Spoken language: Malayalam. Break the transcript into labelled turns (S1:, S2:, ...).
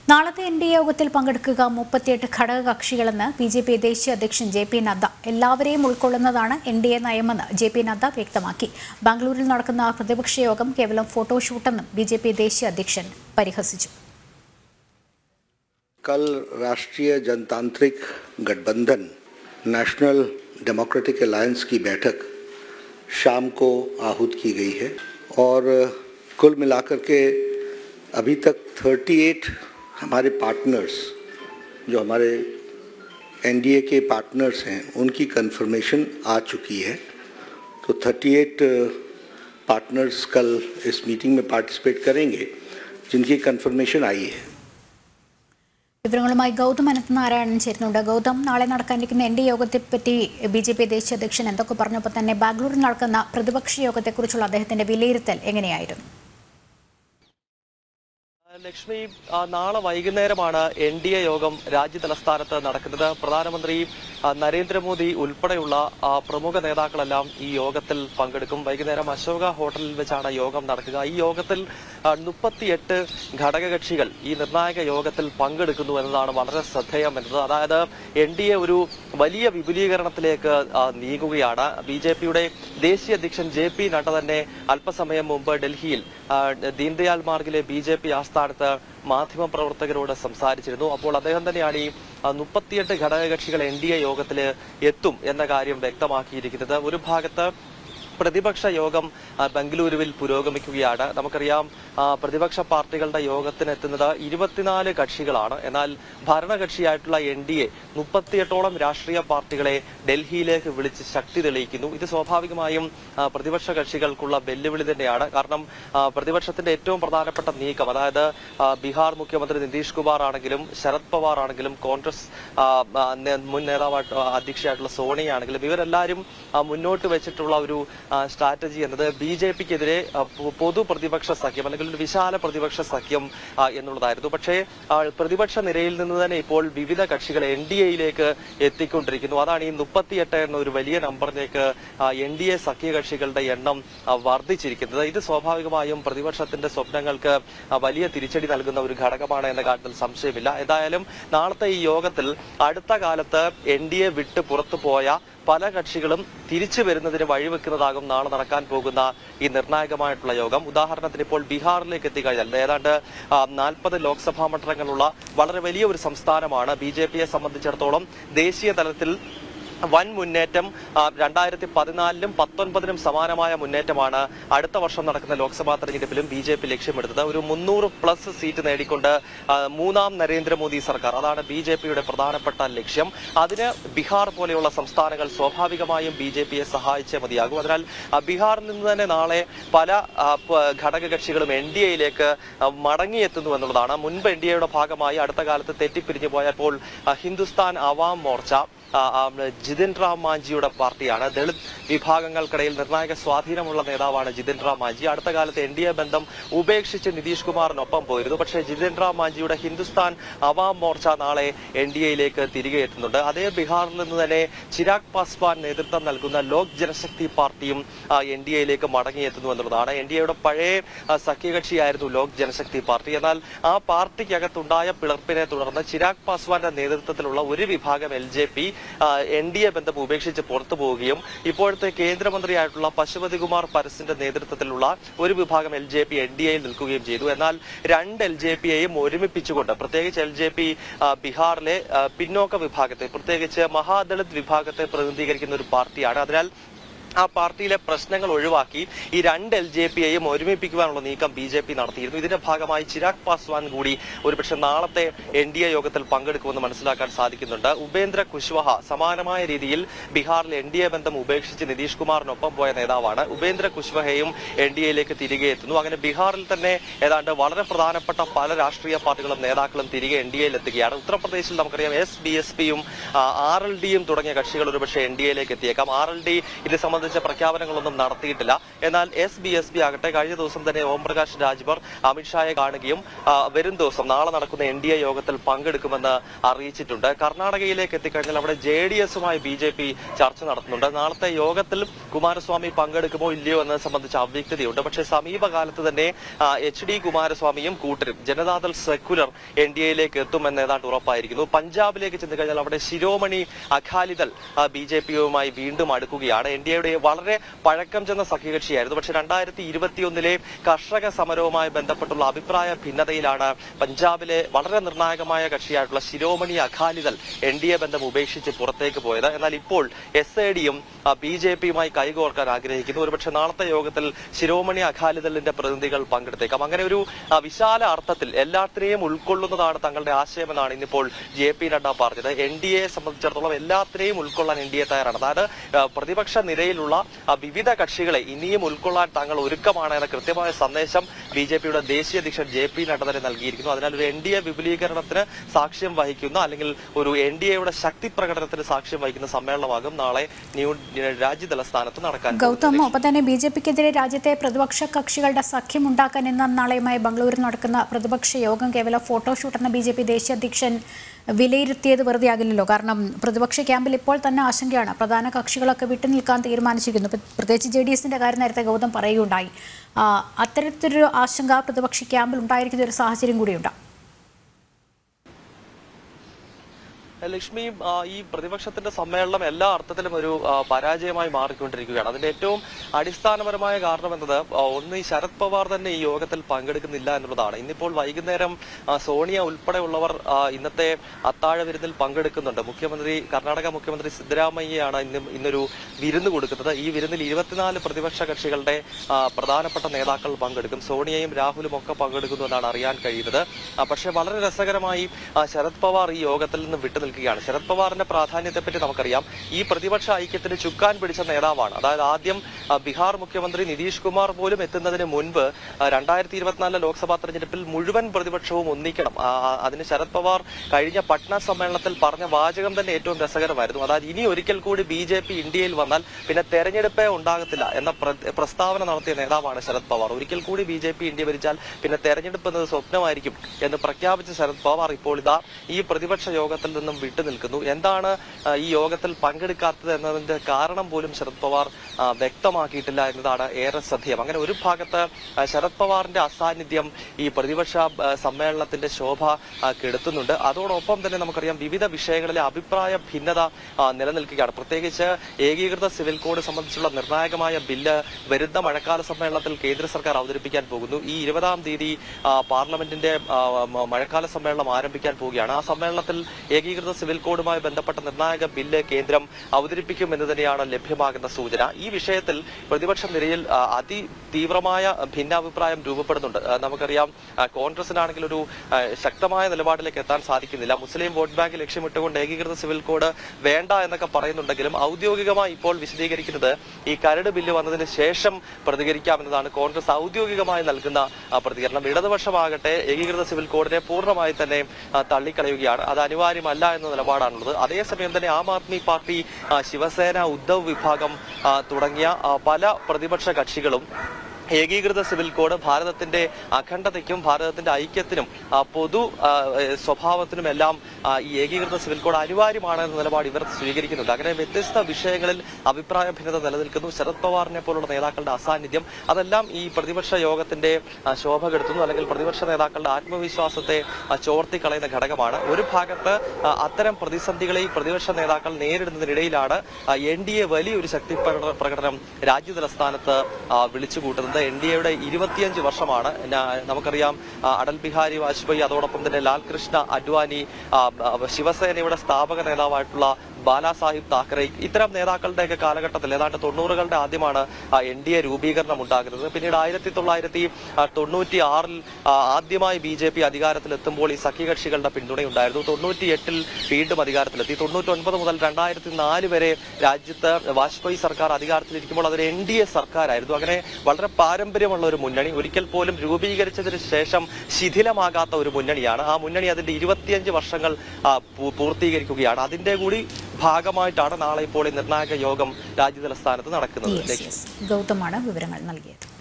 S1: നാളത്തെ എൻ ഡി എ യോഗത്തിൽ പങ്കെടുക്കുക മുപ്പത്തിയെട്ട് ഘടകകക്ഷികളെന്ന് ബി ജെ പി ദേശീയ അധ്യക്ഷൻ ജെ പി നദ്ദ എല്ലാവരെയും ഉൾക്കൊള്ളുന്നതാണ് എൻ ഡി എ നയമെന്ന് ജെ പി നദ്ദ വ്യക്തമാക്കി ബാംഗ്ലൂരിൽ നടക്കുന്ന പ്രതിപക്ഷ യോഗം കേവലം ഫോട്ടോഷൂട്ടെന്നും ബി ജെ പി ദേശീയ അധ്യക്ഷൻ പരിഹസിച്ചു
S2: कल राष्ट्रीय जनतांत्रिक गठबंधन नेशनल डेमोक्रेटिक अलायंस की बैठक शाम को आहूत की गई है और कुल मिलाकर के अभी तक 38 हमारे पार्टनर्स जो हमारे एनडीए के पार्टनर्स हैं उनकी कंफर्मेशन आ चुकी है तो 38 पार्टनर्स कल इस मीटिंग में पार्टिसिपेट करेंगे जिनकी कंफर्मेशन आई है
S1: വിവരങ്ങളുമായി ഗൗതം അനന്തനാരായണൻ ചേരുന്നുണ്ട് ഗൗതം നാളെ നടക്കാനിരിക്കുന്ന എൻ ഡി യോഗത്തെപ്പറ്റി ബി ജെ പി ദേശീയ അധ്യക്ഷൻ എന്തൊക്കെ പറഞ്ഞപ്പോൾ തന്നെ ബാംഗ്ലൂരിൽ നടക്കുന്ന പ്രതിപക്ഷ യോഗത്തെക്കുറിച്ചുള്ള അദ്ദേഹത്തിന്റെ വിലയിരുത്തൽ എങ്ങനെയായിരുന്നു
S3: ലക്ഷ്മി ആ, നാളെ വൈകുന്നേരമാണ് എൻ ഡി എ യോഗം രാജ്യ തലസ്ഥാനത്ത് നടക്കുന്നത് പ്രധാനമന്ത്രി ആ, നരേന്ദ്രമോദി ഉൾപ്പെടെയുള്ള ആ, പ്രമുഖ നേതാക്കളെല്ലാം ഈ യോഗത്തിൽ പങ്കെടുക്കും വൈകുന്നേരം അശോക ഹോട്ടലിൽ വെച്ചാണ് യോഗം നടക്കുക ഈ യോഗത്തിൽ ആ, മുപ്പത്തിയെട്ട് ഘടകകക്ഷികൾ ഈ നിർണായക യോഗത്തിൽ പങ്കെടുക്കുന്നു എന്നതാണ് വളരെ ശ്രദ്ധേയം എന്നത് അതായത് എൻ ഡി എ ഒരു വലിയ വിപുലീകരണത്തിലേക്ക് ആ, നീങ്ങുകയാണ് ബി ജെ പിയുടെ ദേശീയ അധ്യക്ഷൻ ജെ പി നഡ്ഡ തന്നെ അല്പസമയം മുമ്പ് ഡൽഹിയിൽ ആ, ദീൻദയാൽ മാർഗിലെ ബി ജെ പി ആസ്ഥാനത്ത് മാധ്യമപ്രവർത്തകരോട് സംസാരിച്ചിരുന്നു അപ്പോൾ അദ്ദേഹം തന്നെയാണ് ഈ ആ, മുപ്പത്തിയെട്ട് ഘടകകക്ഷികൾ എൻ ഡി എ യോഗത്തിൽ എത്തും എന്ന കാര്യം വ്യക്തമാക്കിയിരിക്കുന്നത് ഒരു ഭാഗത്ത് പ്രതിപക്ഷ യോഗം ആ, ബംഗളൂരുവിൽ പുരോഗമിക്കുകയാണ് നമുക്കറിയാം ആ, പ്രതിപക്ഷ പാർട്ടികളുടെ യോഗത്തിനെത്തുന്നത് ഇരുപത്തിനാല് കക്ഷികളാണ് എന്നാൽ ഭരണകക്ഷിയായിട്ടുള്ള എൻ ഡി എ മുപ്പത്തിയെട്ടോളം രാഷ്ട്രീയ പാർട്ടികളെ ഡൽഹിയിലേക്ക് വിളിച്ച് ശക്തി തെളിയിക്കുന്നു ഇത് സ്വാഭാവികമായും ആ, പ്രതിപക്ഷ കക്ഷികൾക്കുള്ള വെല്ലുവിളി തന്നെയാണ് കാരണം ആ, പ്രതിപക്ഷത്തിന്റെ ഏറ്റവും പ്രധാനപ്പെട്ട നീക്കം അതായത് ആ, ബീഹാർ മുഖ്യമന്ത്രി നിതീഷ് കുമാർ ആണെങ്കിലും ശരത് പവാർ ആണെങ്കിലും കോൺഗ്രസ് ആ, ആ, നേ- മുൻ നേതാവായിട്ട് അധ്യക്ഷയായിട്ടുള്ള സോണിയ ആണെങ്കിലും ഇവരെല്ലാവരും ആ, മുന്നോട്ട് വെച്ചിട്ടുള്ള ഒരു ആ, സ്ട്രാറ്റജി എന്നത് ബി ജെ പിക്കെതിരെ പൊതു പ്രതിപക്ഷ സഖ്യം അല്ലെങ്കിൽ ഒരു വിശാല പ്രതിപക്ഷ സഖ്യം ആ, എന്നുള്ളതായിരുന്നു പക്ഷേ ആ, പ്രതിപക്ഷ നിരയിൽ നിന്ന് തന്നെ ഇപ്പോൾ വിവിധ കക്ഷികൾ എൻ ഡി എയിലേക്ക് എത്തിക്കൊണ്ടിരിക്കുന്നു അതാണ് ഈ മുപ്പത്തിയെട്ട് എന്ന ഒരു വലിയ നമ്പറിലേക്ക് എൻ ഡി എ സഖ്യകക്ഷികളുടെ എണ്ണം ആ, വർദ്ധിച്ചിരിക്കുന്നത് ഇത് സ്വാഭാവികമായും പ്രതിപക്ഷത്തിന്റെ സ്വപ്നങ്ങൾക്ക് ആ, വലിയ തിരിച്ചടി നൽകുന്ന ഒരു ഘടകമാണ് എന്ന കാര്യത്തിൽ സംശയമില്ല ഏതായാലും നാളത്തെ ഈ യോഗത്തിൽ അടുത്ത കാലത്ത് എൻ ഡി എ വിട്ട് പുറത്തു പോയ പല കക്ഷികളും തിരിച്ചു വരുന്നതിന് വഴിവെക്കുന്നതാകും നാളെ നടക്കാൻ പോകുന്ന ഈ നിർണായകമായിട്ടുള്ള യോഗം ഉദാഹരണത്തിന് ഇപ്പോൾ ബീഹാറിലേക്ക് എത്തിക്കഴിഞ്ഞാൽ ഏതാണ്ട് നാൽപ്പത് ലോക്സഭാ മണ്ഡലങ്ങളുള്ള വളരെ വലിയ ഒരു സംസ്ഥാനമാണ് ബി ജെ പിയെ സംബന്ധിച്ചിടത്തോളം ദേശീയ തലത്തിൽ വൻ മുന്നേറ്റം ആ, രണ്ടായിരത്തി പതിനാലിലും പത്തൊൻപതിനും സമാനമായ മുന്നേറ്റമാണ് അടുത്ത വർഷം നടക്കുന്ന ലോക്സഭാ തെരഞ്ഞെടുപ്പിലും ബി ജെ പി ലക്ഷ്യമെടുത്തത് ഒരു മുന്നൂറ് പ്ലസ് സീറ്റ് നേടിക്കൊണ്ട് ആ, മൂന്നാം നരേന്ദ്രമോദി സർക്കാർ അതാണ് ബി ജെ പിയുടെ പ്രധാനപ്പെട്ട ലക്ഷ്യം അതിന് ബീഹാർ പോലെയുള്ള സംസ്ഥാനങ്ങൾ സ്വാഭാവികമായും ബി ജെ പിയെ സഹായിച്ചേ മതിയാകും അതിനാൽ ആ, ബീഹാറിൽ നിന്ന് തന്നെ നാളെ പല ആ, പ- ഘടകകക്ഷികളും എൻ ഡി എയിലേക്ക് മടങ്ങിയെത്തുന്നു എന്നുള്ളതാണ് മുൻപ് എൻ ഡി എയുടെ ഭാഗമായി അടുത്ത കാലത്ത് തെറ്റിപ്പിരിഞ്ഞു പോയപ്പോൾ ആ, ഹിന്ദുസ്ഥാൻ അവാം മോർച്ച ആ, ആ, ജിതിൻ റാം മാഞ്ചിയുടെ പാർട്ടിയാണ് ദളിത് വിഭാഗങ്ങൾക്കിടയിൽ നിർണായക സ്വാധീനമുള്ള നേതാവാണ് ജിതിൻ റാം മാഞ്ചി അടുത്ത കാലത്ത് എൻ ഡി എ ബന്ധം ഉപേക്ഷിച്ച് നിതീഷ് കുമാറിനൊപ്പം പോയിരുന്നു പക്ഷേ ജിതിൻ റാം മാഞ്ചിയുടെ ഹിന്ദുസ്ഥാൻ അവാം മോർച്ച നാളെ എൻ ഡി എയിലേക്ക് തിരികെ എത്തുന്നുണ്ട് അതേ ബീഹാറിൽ നിന്ന് തന്നെ ചിരാഗ് പാസ്വാൻ നേതൃത്വം നൽകുന്ന ലോക് ജനശക്തി പാർട്ടിയും എൻ ഡി എയിലേക്ക് മടങ്ങിയെത്തുന്നു എന്നുള്ളതാണ് എൻ ഡി എയുടെ പഴയ ആ, സഖ്യകക്ഷിയായിരുന്നു ലോക് ജനശക്തി പാർട്ടി എന്നാൽ ആ പാർട്ടിക്കകത്തുണ്ടായ പിളർപ്പിനെ തുടർന്ന് ചിരാഗ് പാസ്വാന്റെ നേതൃത്വത്തിലുള്ള ഒരു വിഭാഗം L J P N D A ബന്ധം ഉപേക്ഷിച്ച് പുറത്തു പോവുകയും ഇപ്പോഴത്തെ കേന്ദ്രമന്ത്രിയായിട്ടുള്ള പശുപതി കുമാർ പരസിന്റെ നേതൃത്വത്തിലുള്ള ഒരു വിഭാഗം L J P N D എയിൽ നിൽക്കുകയും ചെയ്തു എന്നാൽ രണ്ട് എൽ ജെ പിയെയും ഒരുമിപ്പിച്ചുകൊണ്ട് പ്രത്യേകിച്ച് എൽ ജെ പി ബീഹാറിലെ ആ, പിന്നോക്ക വിഭാഗത്തെ പ്രത്യേകിച്ച് മഹാദളിത് വിഭാഗത്തെ പ്രതിനിധീകരിക്കുന്ന ഒരു പാർട്ടിയാണ് അതിനാൽ ആ പാർട്ടിയിലെ പ്രശ്നങ്ങൾ ഒഴിവാക്കി ഈ രണ്ട് എൽ ജെ പിയെയും ഒരുമിപ്പിക്കുവാനുള്ള നീക്കം ബി ജെ പി നടത്തിയിരുന്നു ഇതിന്റെ ഭാഗമായി ചിരാഗ് പാസ്വാൻ കൂടി ഒരുപക്ഷെ നാളത്തെ എൻ ഡി എ യോഗത്തിൽ പങ്കെടുക്കുമെന്ന് മനസ്സിലാക്കാൻ സാധിക്കുന്നുണ്ട് ഉപേന്ദ്ര കുശ്വഹ സമാനമായ രീതിയിൽ ബീഹാറിൽ എൻ ഡി എ ബന്ധം ഉപേക്ഷിച്ച് നിതീഷ് കുമാറിനൊപ്പം പോയ നേതാവാണ് ഉപേന്ദ്ര കുശ്വഹയും എൻ ഡി എയിലേക്ക് തിരികെ എത്തുന്നു അങ്ങനെ ബീഹാറിൽ തന്നെ ഏതാണ്ട് വളരെ പ്രധാനപ്പെട്ട പല രാഷ്ട്രീയ പാർട്ടികളും നേതാക്കളും തിരികെ എൻ ഡി എയിൽ എത്തുകയാണ് ഉത്തർപ്രദേശിൽ നമുക്കറിയാം എസ് ബി എസ് പിയും ആർ എൽ ഡിയും തുടങ്ങിയ കക്ഷികൾ ഒരുപക്ഷെ എൻ ഡി എയിലേക്ക് എത്തിയേക്കാം ആർ എൽ ഡി ഇത് സംബന്ധിച്ച് സംബന്ധിച്ച പ്രഖ്യാപനങ്ങളൊന്നും നടത്തിയിട്ടില്ല എന്നാൽ എസ് ബി എസ് പി ആകട്ടെ കഴിഞ്ഞ ദിവസം തന്നെ ഓംപ്രകാശ് രാജ്ഭർ അമിത്ഷായെ കാണുകയും ആ, വരും ദിവസം നാളെ നടക്കുന്ന എൻ ഡി എ യോഗത്തിൽ പങ്കെടുക്കുമെന്ന് അറിയിച്ചിട്ടുണ്ട് കർണാടകയിലേക്ക് എത്തിക്കഴിഞ്ഞാൽ അവിടെ ജെ ഡി എസുമായി ബി ജെ പി ചർച്ച നടത്തുന്നുണ്ട് നാളത്തെ യോഗത്തിൽ കുമാരസ്വാമി പങ്കെടുക്കുമോ ഇല്ലയോ എന്നത് സംബന്ധിച്ച അവ്യക്തതയുണ്ട് പക്ഷേ സമീപകാലത്ത് തന്നെ എച്ച് ഡി കുമാരസ്വാമിയും കൂട്ടരും ജനതാദൾ സെക്യുലർ എൻ ഡി എയിലേക്ക് എത്തുമെന്ന് ഏതാണ്ട് ഉറപ്പായിരിക്കുന്നു പഞ്ചാബിലേക്ക് ചെന്ന് കഴിഞ്ഞാൽ അവിടെ ശിരോമണി അഖാലിദൾ ബി ജെ പിയുമായി വീണ്ടും അടുക്കുകയാണ് എൻ ഡി എയുടെ വളരെ പഴക്കം ചെന്ന സഖ്യകക്ഷിയായിരുന്നു പക്ഷേ രണ്ടായിരത്തി ഇരുപത്തിയൊന്നിലെ കർഷക സമരവുമായി ബന്ധപ്പെട്ടുള്ള അഭിപ്രായ ഭിന്നതയിലാണ് പഞ്ചാബിലെ വളരെ നിർണായകമായ കക്ഷിയായിട്ടുള്ള Shiromani Akali Dal N D A ബന്ധം ഉപേക്ഷിച്ച് പുറത്തേക്ക് പോയത് എന്നാൽ ഇപ്പോൾ എസ് എ ഡിയും ബി ജെ പിയുമായി കൈകോർക്കാൻ ആഗ്രഹിക്കുന്നു ഒരുപക്ഷെ നാളത്തെ യോഗത്തിൽ ശിരോമണി അഖാലിദളിന്റെ പ്രതിനിധികൾ പങ്കെടുത്തേക്കാം അങ്ങനെ ഒരു ആ, വിശാല അർത്ഥത്തിൽ എല്ലാത്തിനെയും ഉൾക്കൊള്ളുന്നതാണ് തങ്ങളുടെ ആശയമെന്നാണ് ഇന്നിപ്പോൾ ജെ പി നഡ്ഡ പറഞ്ഞത് എൻ ഡി എയെ സംബന്ധിച്ചിടത്തോളം എല്ലാത്തിനെയും ഉൾക്കൊള്ളാൻ എൻ ഡി എ തയ്യാറാണ് അതായത് ആ, പ്രതിപക്ഷ നിരയിലുള്ള ആ, വിവിധ കക്ഷികളെ ഇനിയും ഉൾക്കൊള്ളാൻ തങ്ങൾ ഒരുക്കമാണ് എന്ന കൃത്യമായ സന്ദേശം ബി ജെ പിയുടെ ദേശീയ അധ്യക്ഷൻ ജെ പി നഡ്ഡ തന്നെ നൽകിയിരിക്കുന്നു അതിനാൽ ഒരു എൻ ഡി എ വിപുലീകരണത്തിന് സാക്ഷ്യം വഹിക്കുന്ന അല്ലെങ്കിൽ ഒരു എൻ ഡി എയുടെ ശക്തി പ്രകടനത്തിന് സാക്ഷ്യം വഹിക്കുന്ന സമ്മേളനമാകും നാളെ ന്യൂ രാജ്യ തലസ്ഥാനത്ത് നടക്കാൻ
S1: ഗൗതം ഒപ്പം തന്നെ ബി ജെ പിക്കെതിരെ രാജ്യത്തെ പ്രതിപക്ഷ കക്ഷികളുടെ സഖ്യം ഉണ്ടാക്കാൻ ഇന്നും നാളെയുമായി ബംഗളൂരിൽ നടക്കുന്ന പ്രതിപക്ഷ യോഗം കേവലം ഫോട്ടോഷൂട്ട് എന്ന ബി ജെ പി ദേശീയ അധ്യക്ഷൻ വിലയിരുത്തിയത് വെറുതെ ആകില്ലല്ലോ കാരണം പ്രതിപക്ഷ ക്യാമ്പിൽ ഇപ്പോൾ തന്നെ ആശങ്കയാണ് പ്രധാന കക്ഷികളൊക്കെ വിട്ടുനിൽക്കാൻ തീരുമാനിച്ചിരിക്കുന്നു പ്ര- പ്രത്യേകിച്ച് ജെ ഡി എസിന്റെ കാര്യം നേരത്തെ ഗൗതം പറയുകയുണ്ടായി ആ, അത്തരത്തിലൊരു ആശങ്ക പ്രതിപക്ഷ ക്യാമ്പിൽ ഉണ്ടായിരിക്കുന്ന ഒരു സാഹചര്യം കൂടിയുണ്ട്
S3: ലക്ഷ്മി ആ, ഈ പ്രതിപക്ഷത്തിന്റെ സമ്മേളനം എല്ലാ അർത്ഥത്തിലും ഒരു ആ, പരാജയമായി മാറിക്കൊണ്ടിരിക്കുകയാണ് അതിന്റെ ഏറ്റവും അടിസ്ഥാനപരമായ കാരണം എന്നത് ആ, ഒന്ന് ഈ ശരത് പവാർ തന്നെ ഈ യോഗത്തിൽ പങ്കെടുക്കുന്നില്ല എന്നുള്ളതാണ് ഇന്നിപ്പോൾ വൈകുന്നേരം ആ, സോണിയ ഉൾപ്പെടെയുള്ളവർ ആ, ഇന്നത്തെ അത്താഴ വിരുന്നിൽ പങ്കെടുക്കുന്നുണ്ട് മുഖ്യമന്ത്രി കർണാടക മുഖ്യമന്ത്രി സിദ്ധരാമയ്യയാണ് ഇന്ന് ഇന്നൊരു വിരുന്ന് കൊടുക്കുന്നത് ഈ വിരുന്നിൽ ഇരുപത്തിനാല് പ്രതിപക്ഷ കക്ഷികളുടെ ആ, പ്രധാനപ്പെട്ട നേതാക്കൾ പങ്കെടുക്കും സോണിയയും രാഹുലും ഒക്കെ പങ്കെടുക്കുന്നു എന്നാണ് അറിയാൻ കഴിയുന്നത് ആ, പക്ഷേ വളരെ രസകരമായി ആ, ശരത് പവാർ ഈ യോഗത്തിൽ നിന്ന് വിട്ടുനിൽക്കുകയാണ് ശരത് പവാറിന്റെ പ്രാധാന്യത്തെപ്പറ്റി നമുക്കറിയാം ഈ പ്രതിപക്ഷ ഐക്യത്തിന് ചുക്കാൻ പിടിച്ച നേതാവാണ് അതായത് ആദ്യം ആ, ബീഹാർ മുഖ്യമന്ത്രി നിതീഷ് കുമാർ പോലും എത്തുന്നതിന് മുൻപ് രണ്ടായിരത്തി ഇരുപത്തിനാലിലെ ലോക്സഭാ തെരഞ്ഞെടുപ്പിൽ മുഴുവൻ പ്രതിപക്ഷവും ഒന്നിക്കണം ആ, ആ, അതിന് ശരത് പവാർ കഴിഞ്ഞ പട്ന സമ്മേളനത്തിൽ പറഞ്ഞ വാചകം തന്നെ ഏറ്റവും രസകരമായിരുന്നു അതായത് ഇനി ഒരിക്കൽ കൂടി ബി ജെ പി ഇന്ത്യയിൽ വന്നാൽ പിന്നെ തെരഞ്ഞെടുപ്പേ ഉണ്ടാകത്തില്ല എന്ന പ്ര- പ്രസ്താവന നടത്തിയ നേതാവാണ് ശരത് പവാർ ഒരിക്കൽ കൂടി ബി ജെ പി ഇന്ത്യ ഭരിച്ചാൽ പിന്നെ തെരഞ്ഞെടുപ്പ് എന്നത് സ്വപ്നമായിരിക്കും എന്ന് പ്രഖ്യാപിച്ച ശരത് പവാർ ഇപ്പോൾ ഇതാ ഈ പ്രതിപക്ഷ യോഗത്തിൽ നിന്നും വിട്ടുനിൽക്കുന്നു എന്താണ് ആ, ഈ യോഗത്തിൽ പങ്കെടുക്കാത്തത് എന്നതിന്റെ കാരണം പോലും ശരത് പവാർ ആ, വ്യക്തമാക്കിയിട്ടില്ല എന്നതാണ് ഏറെ ശ്രദ്ധേയം അങ്ങനെ ഒരു ഭാഗത്ത് ആ, ശരത് പവാറിന്റെ അസാന്നിധ്യം ഈ പ്രതിപക്ഷ ആ, സമ്മേളനത്തിന്റെ ശോഭ ആ, കെടുത്തുന്നുണ്ട് അതോടൊപ്പം തന്നെ നമുക്കറിയാം വിവിധ വിഷയങ്ങളിലെ അഭിപ്രായ ഭിന്നത ആ, നിലനിൽക്കുകയാണ് പ്രത്യേകിച്ച് ഏകീകൃത സിവിൽ കോഡ് സംബന്ധിച്ചുള്ള നിർണായകമായ ബില്ല് വരുന്ന മഴക്കാല സമ്മേളനത്തിൽ കേന്ദ്ര സർക്കാർ അവതരിപ്പിക്കാൻ പോകുന്നു ഈ ഇരുപതാം തീയതി ആ, പാർലമെന്റിന്റെ ആ, മ- മഴക്കാല സമ്മേളനം ആരംഭിക്കാൻ പോവുകയാണ് ആ സമ്മേളനത്തിൽ ഏകീകൃത സിവിൽ കോഡുമായി ബന്ധപ്പെട്ട നിർണായക ബില്ല് കേന്ദ്രം അവതരിപ്പിക്കും എന്ന് തന്നെയാണ് ലഭ്യമാകുന്ന സൂചന ഈ വിഷയത്തിൽ പ്രതിപക്ഷ നിരയിൽ ആ, അതിതീവ്രമായ ഭിന്നാഭിപ്രായം രൂപപ്പെടുന്നുണ്ട് ആ, നമുക്കറിയാം ആ, കോൺഗ്രസിനാണെങ്കിൽ ഒരു ആ, ശക്തമായ നിലപാടിലേക്ക് എത്താൻ സാധിക്കുന്നില്ല മുസ്ലിം വോട്ട് ബാങ്ക് ലക്ഷ്യമിട്ടുകൊണ്ട് ഏകീകൃത സിവിൽ കോഡ് വേണ്ട എന്നൊക്കെ പറയുന്നുണ്ടെങ്കിലും ഔദ്യോഗികമായി ഇപ്പോൾ വിശദീകരിക്കുന്നത് ഈ കരട് ബില്ല് വന്നതിന് ശേഷം പ്രതികരിക്കാമെന്നതാണ് കോൺഗ്രസ് ഔദ്യോഗികമായി നൽകുന്ന ആ, പ്രതികരണം ഇടതുപക്ഷമാകട്ടെ ഏകീകൃത സിവിൽ കോഡിനെ പൂർണ്ണമായി തന്നെ ആ, തള്ളിക്കളയുകയാണ് അത് അനിവാര്യമല്ല എന്ന നിലപാടാണുള്ളത് അതേസമയം തന്നെ ആം ആദ്മി പാർട്ടി ആ, ശിവസേന ഉദ്ധവ് വിഭാഗം ആ, തുടങ്ങിയ ആ, പല പ്രതിപക്ഷ കക്ഷികളും ഏകീകൃത സിവിൽ കോഡ് ഭാരതത്തിന്റെ അഖണ്ഡതയ്ക്കും ഭാരതത്തിന്റെ ഐക്യത്തിനും ആ, പൊതു ആ, ഏ, സ്വഭാവത്തിനുമെല്ലാം ആ, ഈ ഏകീകൃത സിവിൽ കോഡ് അനിവാര്യമാണ് എന്ന നിലപാട് ഇവർ സ്വീകരിക്കുന്നുണ്ട് അങ്ങനെ വ്യത്യസ്ത വിഷയങ്ങളിൽ അഭിപ്രായ ഭിന്നത നിലനിൽക്കുന്നു ശരത് പവാറിനെ പോലുള്ള നേതാക്കളുടെ അസാന്നിധ്യം അതെല്ലാം ഈ പ്രതിപക്ഷ യോഗത്തിന്റെ ആ, ശോഭ കെടുത്തുന്നു അല്ലെങ്കിൽ പ്രതിപക്ഷ നേതാക്കളുടെ ആത്മവിശ്വാസത്തെ ആ, ചോർത്തിക്കളയുന്ന ഘടകമാണ് ഒരു ഭാഗത്ത് ആ, അത്തരം പ്രതിസന്ധികളെ ഈ പ്രതിപക്ഷ നേതാക്കൾ നേരിടുന്നതിനിടയിലാണ് എൻ ഡി എ വലിയൊരു ശക്തി പ്രകട- പ്രകടനം രാജ്യതലസ്ഥാനത്ത് ആ, വിളിച്ചു കൂട്ടുന്നത് എൻ ഡി എയുടെ ഇരുപത്തിയഞ്ച് വർഷമാണ് ന- നമുക്കറിയാം ആ, അടൽ ബിഹാരി വാജ്പേയി അതോടൊപ്പം തന്നെ ലാൽകൃഷ്ണ അഡ്വാനി ആ, ആ, ശിവസേനയുടെ സ്ഥാപക നേതാവായിട്ടുള്ള ബാലാസാഹിബ് താക്കറെ ഇത്തരം നേതാക്കളുടെയൊക്കെ കാലഘട്ടത്തിൽ ഏതാണ്ട് തൊണ്ണൂറുകളുടെ ആദ്യമാണ് എൻ ഡി എ രൂപീകരണം ഉണ്ടാകുന്നത് പിന്നീട് ആയിരത്തി തൊള്ളായിരത്തി തൊണ്ണൂറ്റി ആറിൽ ആദ്യമായി ബി ജെ പി അധികാരത്തിലെത്തുമ്പോൾ ഈ സഖ്യകക്ഷികളുടെ പിന്തുണയുണ്ടായിരുന്നു തൊണ്ണൂറ്റി എട്ടിൽ വീണ്ടും അധികാരത്തിലെത്തി തൊണ്ണൂറ്റി ഒൻപത് മുതൽ രണ്ടായിരത്തി നാല് വരെ രാജ്യത്ത് വാജ്പേയി സർക്കാർ അധികാരത്തിലിരിക്കുമ്പോൾ അതൊരു എൻ ഡി എ സർക്കാരായിരുന്നു അങ്ങനെ വളരെ പാരമ്പര്യമുള്ള ഒരു മുന്നണി ഒരിക്കൽ പോലും രൂപീകരിച്ചതിന് ശേഷം ശിഥിലമാകാത്ത ഒരു മുന്നണിയാണ് ആ മുന്നണി അതിന്റെ ഇരുപത്തിയഞ്ച് വർഷങ്ങൾ ആ, പൂ- പൂർത്തീകരിക്കുകയാണ് അതിന്റെ കൂടി ഭാഗമായിട്ടാണ് നാളെ ഇപ്പോൾ ഈ നിർണായക യോഗം രാജ്യതലസ്ഥാനത്ത് നടക്കുന്നത്
S1: യെസ് യെസ് ഗൗതമാണ് വിവരങ്ങൾ നൽകിയത്